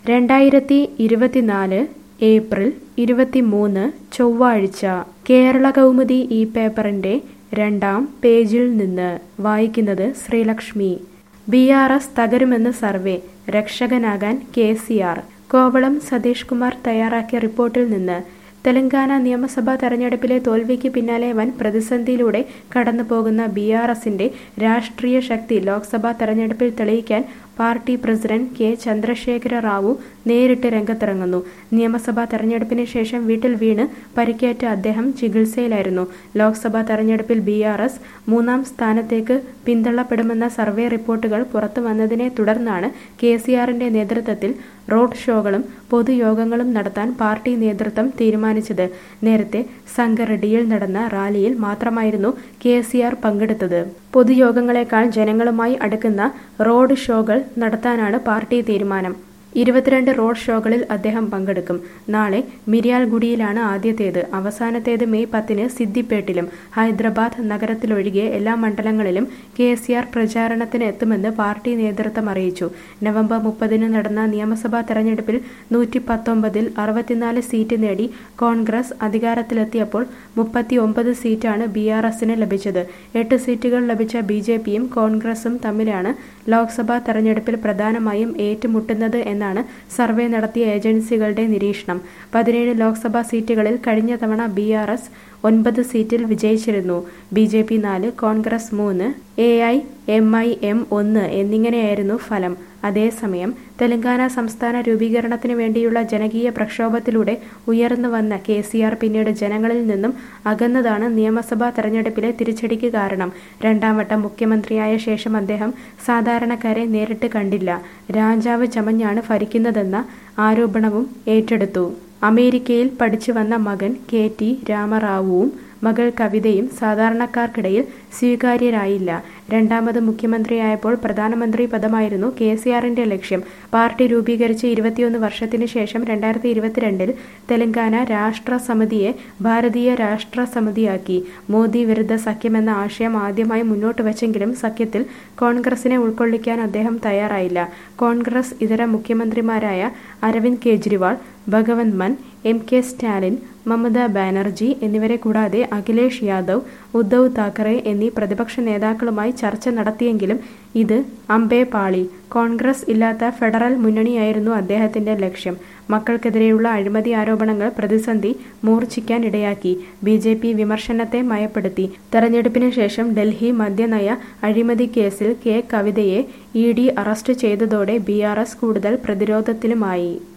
രണ്ടായിരത്തി ഇരുപത്തിനാല് ഏപ്രിൽ ഇരുപത്തിമൂന്ന് ചൊവ്വാഴ്ച കേരള കൗമുദി ഈ പേപ്പറിന്റെ രണ്ടാം പേജിൽ നിന്ന് വായിക്കുന്നത് ശ്രീലക്ഷ്മി ബി ആർ എസ് തകരുമെന്ന് സർവേ രക്ഷകനാകാൻ K C R Kovalam Satheesh Kumar തയ്യാറാക്കിയ റിപ്പോർട്ടിൽ നിന്ന് തെലങ്കാന നിയമസഭാ തെരഞ്ഞെടുപ്പിലെ തോൽവിക്ക് പിന്നാലെ വൻ പ്രതിസന്ധിയിലൂടെ കടന്നുപോകുന്ന ബി ആർ എസിന്റെ രാഷ്ട്രീയ ശക്തി ലോക്സഭാ തെരഞ്ഞെടുപ്പിൽ തെളിയിക്കാൻ party president K Chandrashekar Rao നേരിട്ട് രംഗത്തിറങ്ങുന്നു നിയമസഭാ തെരഞ്ഞെടുപ്പിന് ശേഷം വീട്ടിൽ വീണ് പരിക്കേറ്റ അദ്ദേഹം ചികിത്സയിലായിരുന്നു ലോക്സഭാ തെരഞ്ഞെടുപ്പിൽ ബി ആർ എസ് മൂന്നാം സ്ഥാനത്തേക്ക് പിന്തള്ളപ്പെടുമെന്ന സർവേ റിപ്പോർട്ടുകൾ പുറത്തു വന്നതിനെ തുടർന്നാണ് കെ സി ആറിന്റെ നേതൃത്വത്തിൽ റോഡ് ഷോകളും പൊതുയോഗങ്ങളും നടത്താൻ പാർട്ടി നേതൃത്വം തീരുമാനിച്ചത് നേരത്തെ സംഗറെഡ്ഡിയിൽ നടന്ന റാലിയിൽ മാത്രമായിരുന്നു കെ സി ആർ പങ്കെടുത്തത് പൊതുയോഗങ്ങളെക്കാൾ ജനങ്ങളുമായി അടുക്കുന്ന റോഡ് ഷോകൾ നടത്താനാണ് പാർട്ടി തീരുമാനം ഇരുപത്തിരണ്ട് റോഡ് ഷോകളിൽ അദ്ദേഹം പങ്കെടുക്കും നാളെ മിരിയാൽഗുഡിയിലാണ് ആദ്യത്തേത് അവസാനത്തേത് മെയ് പത്തിന് സിദ്ദിപ്പേട്ടിലും ഹൈദരാബാദ് നഗരത്തിലൊഴികെ എല്ലാ മണ്ഡലങ്ങളിലും കെ സി ആർ പ്രചാരണത്തിന് എത്തുമെന്ന് പാർട്ടി നേതൃത്വം അറിയിച്ചു നവംബർ മുപ്പതിന് നടന്ന നിയമസഭാ തെരഞ്ഞെടുപ്പിൽ നൂറ്റി പത്തൊമ്പതിൽ അറുപത്തിനാല് സീറ്റ് നേടി കോൺഗ്രസ് അധികാരത്തിലെത്തിയപ്പോൾ മുപ്പത്തി ഒമ്പത് സീറ്റാണ് ബി ആർ എസിന് ലഭിച്ചത് എട്ട് സീറ്റുകൾ ലഭിച്ച ബി ജെ പിയും കോൺഗ്രസും തമ്മിലാണ് ലോക്സഭാ തെരഞ്ഞെടുപ്പിൽ പ്രധാനമായും ഏറ്റുമുട്ടുന്നത് എന്നാണ് സർവേ നടത്തിയ ഏജൻസികളുടെ നിരീക്ഷണം പതിനേഴ് ലോക്സഭാ സീറ്റുകളിൽ കഴിഞ്ഞ തവണ ബി ആർ എസ് ഒൻപത് സീറ്റിൽ വിജയിച്ചിരുന്നു ബി ജെ പി നാല് കോൺഗ്രസ് മൂന്ന് A I M I M ഒന്ന് എന്നിങ്ങനെയായിരുന്നു ഫലം അതേസമയം തെലങ്കാന സംസ്ഥാന രൂപീകരണത്തിന് വേണ്ടിയുള്ള ജനകീയ പ്രക്ഷോഭത്തിലൂടെ ഉയർന്നു വന്ന കെ സി ആർ പിന്നീട് ജനങ്ങളിൽ നിന്നും അകന്നതാണ് നിയമസഭാ തെരഞ്ഞെടുപ്പിലെ തിരിച്ചടിക്ക് കാരണം രണ്ടാം വട്ടം മുഖ്യമന്ത്രിയായ ശേഷം അദ്ദേഹം സാധാരണക്കാരെ നേരിട്ട് കണ്ടില്ല രാജാവ് ചമഞ്ഞാണ് ഭരിക്കുന്നതെന്ന ആരോപണവും ഏറ്റെടുത്തു അമേരിക്കയിൽ പഠിച്ചു വന്ന മകൻ കെ ടി രാമറാവുവും മകൾ കവിതയും സാധാരണക്കാർക്കിടയിൽ സ്വീകാര്യരായില്ല രണ്ടാമത് മുഖ്യമന്ത്രിയായപ്പോൾ പ്രധാനമന്ത്രി പദമായിരുന്നു കെ സി ആറിന്റെ ലക്ഷ്യം പാർട്ടി രൂപീകരിച്ച് ഇരുപത്തിയൊന്ന് വർഷത്തിന് ശേഷം രണ്ടായിരത്തി ഇരുപത്തിരണ്ടിൽ തെലങ്കാന രാഷ്ട്ര സമിതിയെ ഭാരതീയ രാഷ്ട്ര സമിതിയാക്കി മോദി വിരുദ്ധ സഖ്യമെന്ന ആശയം ആദ്യമായി മുന്നോട്ട് വച്ചെങ്കിലും സഖ്യത്തിൽ കോൺഗ്രസിനെ ഉൾക്കൊള്ളിക്കാൻ അദ്ദേഹം തയ്യാറായില്ല കോൺഗ്രസ് ഇതര മുഖ്യമന്ത്രിമാരായ അരവിന്ദ് കെജ്രിവാൾ ഭഗവന്ത് മാൻ എം കെ സ്റ്റാലിൻ മമതാ ബാനർജി എന്നിവരെ കൂടാതെ അഖിലേഷ് യാദവ് ഉദ്ധവ് താക്കറെ എന്നീ പ്രതിപക്ഷ നേതാക്കളുമായി ചർച്ച നടത്തിയെങ്കിലും ഇത് അമ്പേ പാളി കോൺഗ്രസ് ഇല്ലാത്ത ഫെഡറൽ മുന്നണിയായിരുന്നു അദ്ദേഹത്തിന്റെ ലക്ഷ്യം മക്കൾക്കെതിരെയുള്ള അഴിമതി ആരോപണങ്ങൾ പ്രതിസന്ധി മൂർച്ഛിക്കാൻ ഇടയാക്കി ബി ജെ പി വിമർശനത്തെ മയപ്പെടുത്തി തെരഞ്ഞെടുപ്പിന് ശേഷം ഡൽഹി മദ്യനയ അഴിമതി കേസിൽ കെ കവിതയെ ഇ ഡി അറസ്റ്റ് ചെയ്തതോടെ ബി ആർ എസ് കൂടുതൽ പ്രതിരോധത്തിലുമായി